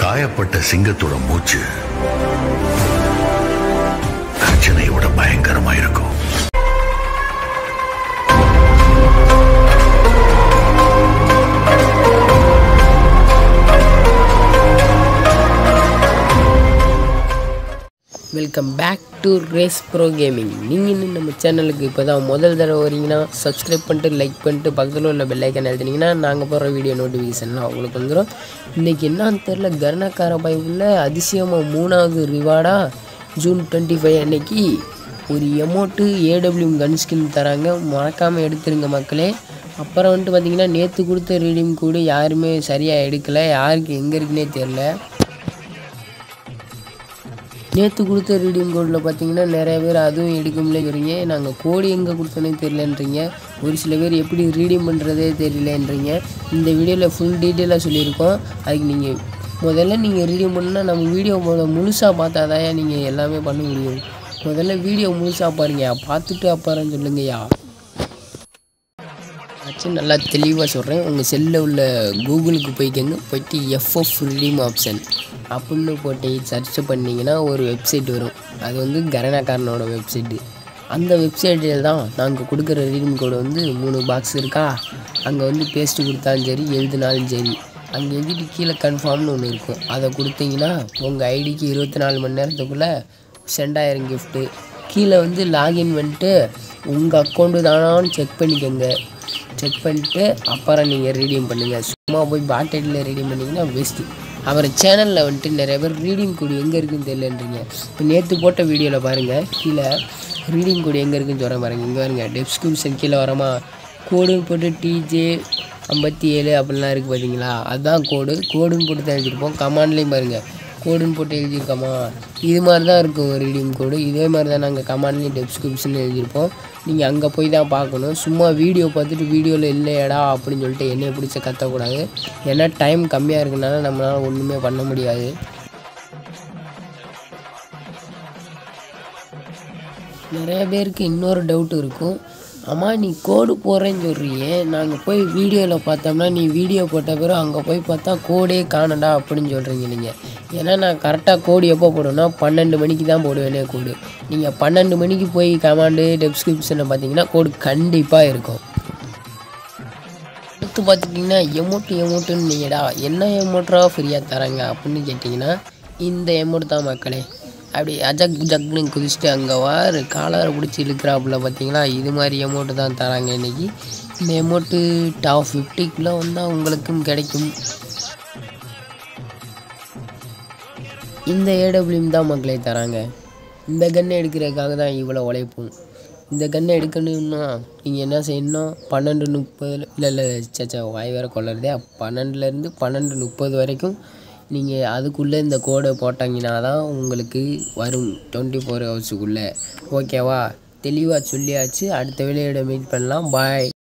காயப்பட்ட சிங்கத்தோட மூச்சு கர்ஜனை விட பயங்கரமா இருக்கும் welcome back to race bro gaming நீங்கள் இன்னும் நம்ம சேனலுக்கு இப்போ தான் முதல் தடவை வரீங்கன்னா சப்ஸ்கிரைப் பண்ணிட்டு லைக் பண்ணிட்டு பக்கத்தில் உள்ள பெல்லைக்கன் எழுதினீங்கன்னா நாங்கள் போடுற வீடியோ நோட்டிஃபிகேஷன்லாம் உங்களுக்கு வந்துடும் இன்றைக்கி என்னன்னு தெரில கர்ணக்கார பைபிளில் அதிசயமாக மூணாவது ரிவார்டாக ஜூன் டுவெண்ட்டி ஃபைவ் அன்னைக்கு ஒரு எமௌண்ட்டு ஏடபிள்யூஎம் கன் ஸ்கின் தராங்க மறக்காமல் எடுத்துருங்க மக்களே அப்புறம் வந்துட்டு பார்த்தீங்கன்னா நேற்று கொடுத்த ரீடிங் கூட யாருமே சரியாக எடுக்கலை யாருக்கு எங்கே இருக்குன்னே தெரில நேற்று கொடுத்த ரீடிங் கோடில் பார்த்தீங்கன்னா நிறைய பேர் அதுவும் எடுக்க முடியலைங்கிறீங்க நாங்கள் கோடி எங்கே கொடுத்தோன்னே தெரியலன்றீங்க ஒரு சில பேர் எப்படி ரீடிங் பண்ணுறதே தெரியலன்றீங்க இந்த வீடியோவில் ஃபுல் டீட்டெயிலாக சொல்லியிருக்கோம் அதுக்கு நீங்கள் முதல்ல நீங்கள் ரீடிங் பண்ணால் நம்ம வீடியோ முழுசாக பார்த்தாதான் நீங்கள் எல்லாமே பண்ண முடியும் முதல்ல வீடியோ முழுசாக பாருங்க பார்த்துட்டு அப்புறம் சொல்லுங்கய்யா ஆச்சு நல்லா தெளிவாக சொல்கிறேன் உங்கள் செல்லில் உள்ள கூகுளுக்கு போய்க்கங்க போயிட்டு எஃப்எஃப் ரீடிம் ஆப்ஷன் அப்படின்னு போட்டு சர்ச் பண்ணிங்கன்னா ஒரு வெப்சைட் வரும் அது வந்து கரணக்காரனோட வெப்சைட்டு அந்த வெப்சைட்டில் தான் நாங்கள் கொடுக்குற ரீடிங் கோடு வந்து மூணு பாக்ஸ் இருக்கா அங்கே வந்து பேஸ்ட்டு கொடுத்தாலும் சரி எழுதினாலும் சரி அங்கே எழுதிட்டு கீழே கன்ஃபார்ம்னு ஒன்று இருக்கும் அதை கொடுத்தீங்கன்னா உங்கள் ஐடிக்கு இருபத்தி நாலு மணி நேரத்துக்குள்ளே சென்ட் ஆயிரம் கிஃப்ட்டு கீழே வந்து லாகின் பண்ணிட்டு உங்கள் அக்கௌண்ட்டு தானான்னு செக் பண்ணிக்கோங்க செக் பண்ணிட்டு அப்புறம் நீங்கள் ரீடிங் பண்ணுங்கள் சும்மா போய் பாட்டெட்டில் ரீடிங் பண்ணிங்கன்னா பெஸ்ட்டு அப்புறம் சேனலில் வந்துட்டு நிறைய பேர் ரீடிங் கோடு எங்கே இருக்குன்னு தெரியலன்றீங்க இப்போ நேற்று போட்ட வீடியோவில் பாருங்கள் கீழே ரீடிங் கோடு எங்கே இருக்குன்னு சொல்கிறேன் பாருங்கள் இங்கே பாருங்க டெஸ்கிரிப்ஷன் கீழே வரமா கோடுன்னு போட்டு டிஜே ஐம்பத்தி ஏழு அப்படிலாம் இருக்குது பார்த்தீங்களா அதுதான் கோடு கோடுன்னு போட்டு தான் எழுதியிருப்போம் கமாண்ட்லேயும் பாருங்கள் கோடுன்னு போட்டு எழுதியிருக்கோமா இது மாதிரி தான் இருக்கும் ரீடிங் கோடு இதே மாதிரி தான் நாங்கள் கமாண்ட்லேயும் டெஸ்கிரிப்ஷன் எழுதியிருப்போம் நீங்கள் அங்கே போய் தான் பார்க்கணும் சும்மா வீடியோ பார்த்துட்டு வீடியோவில் இல்லையடா அப்படின்னு சொல்லிட்டு என்னைய பிடிச்ச கத்தக்கூடாது ஏன்னா டைம் கம்மியாக இருக்கனால நம்மளால் ஒன்றுமே பண்ண முடியாது நிறைய பேருக்கு இன்னொரு டவுட் இருக்கும் அம்மா நீ கோடு போடுறேன்னு சொல்றியே நாங்கள் போய் வீடியோவில் பார்த்தோம்னா நீ வீடியோ போட்ட பிறகு அங்கே போய் பார்த்தா கோடே காணடா அப்படின்னு சொல்கிறீங்க நீங்கள் ஏன்னா நான் கரெக்டாக கோடு எப்போ போடுவேன்னா பன்னெண்டு மணிக்கு தான் போடுவேனே கோடு நீங்கள் பன்னெண்டு மணிக்கு போய் கமாண்டு டெஸ்கிரிப்ஷனில் பார்த்தீங்கன்னா கோடு கண்டிப்பாக இருக்கும் அடுத்து பார்த்துட்டிங்கன்னா எமௌண்ட்டு எமௌண்ட்டுன்னு நீங்கடா என்ன எமௌண்ட்டா ஃப்ரீயாக தராங்க அப்படின்னு கேட்டிங்கன்னா இந்த எமௌண்ட் தான் மக்களே அப்படி அஜக் ஜக்னு குதிச்சுட்டு அங்கே வாரு காலரை பிடிச்சி இழுக்கிறாப்புல பார்த்தீங்களா இது மாதிரி எமௌண்ட்டு தான் தராங்க இன்றைக்கி இந்த எமௌண்ட்டு டாப் ஃபிஃப்டிக்குள்ளே வந்தால் உங்களுக்கும் கிடைக்கும் இந்த ஏடபிள்யூம் தான் மக்களே தராங்க இந்த கன்னை எடுக்கிறதுக்காக தான் இவ்வளோ உழைப்பும் இந்த கன்னை எடுக்கணும்னா நீங்கள் என்ன செய்யணும் பன்னெண்டு முப்பது இல்லை இல்லை சச்சா வாய் வேறு கொள்ளறதே பன்னெண்டுலேருந்து பன்னெண்டு முப்பது வரைக்கும் நீங்கள் அதுக்குள்ளே இந்த கோடை போட்டாங்கன்னா தான் உங்களுக்கு வரும் டுவெண்ட்டி ஃபோர் ஹவர்ஸுக்குள்ளே ஓகேவா தெளிவாக சொல்லியாச்சு அடுத்த வேலையோட மீட் பண்ணலாம் பாய்